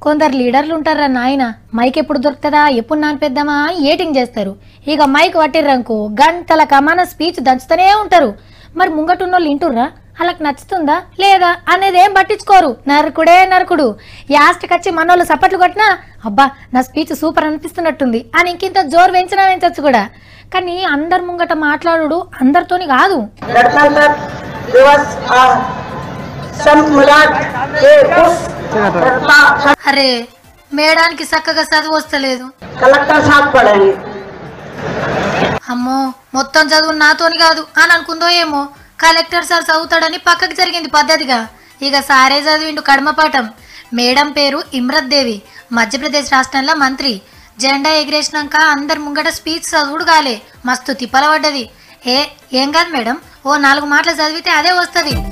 కొందరు లీడర్లు ఉంటారా నాయన మైక్ ఎప్పుడు దొరుకుతుందా ఎప్పుడు నానిపెద్దామా అని ఏటింగ్ చేస్తారు ఇక మైక్ పట్టిర్రనుకో గంటల కమాన స్పీచ్ దంచుతూనే ఉంటారు మరి ముంగటున్న వాళ్ళు వింటుర్రా వాళ్ళకి నచ్చుతుందా లేదా అనేది ఏం పట్టించుకోరు నరకుడే నరకుడు యాస్ట్కి వచ్చి మనోళ్ళు సప్పట్లు కొట్టినా అబ్బా నా స్పీచ్ సూపర్ అనిపిస్తున్నట్టుంది అని ఇంకింత జోరు పెంచినా పెంచచ్చు కూడా కానీ అందరి ముంగట మాట్లాడు అందరితోని కాదు गणतंत्र दिवस और संत मिलाद के उस सप्ताह అరే మేడానికి చక్కగా చదువు వస్తలేదు कलेक्टर साहब पढ़ेंगे అమ్మో మొత్తం చదువు నాతోని కాదు అని అనుకుందో ఏమో కలెక్టర్ సార్ చదువుతాడని పక్కకి జరిగింది పద్ధతిగా ఇక సారే చదివిండు కడమపాఠం మేడం పేరు ఇమ్రత్ దేవి మధ్యప్రదేశ్ రాష్ట్రంలో మంత్రి జెండా ఎగిరేసినాక అందరి ముంగట స్పీచ్ చదువుడు కాలే మస్తు తిప్పల పడ్డది ఏ ఏం కాదు మేడం ఓ నాలుగు మాటలు చదివితే అదే వస్తుంది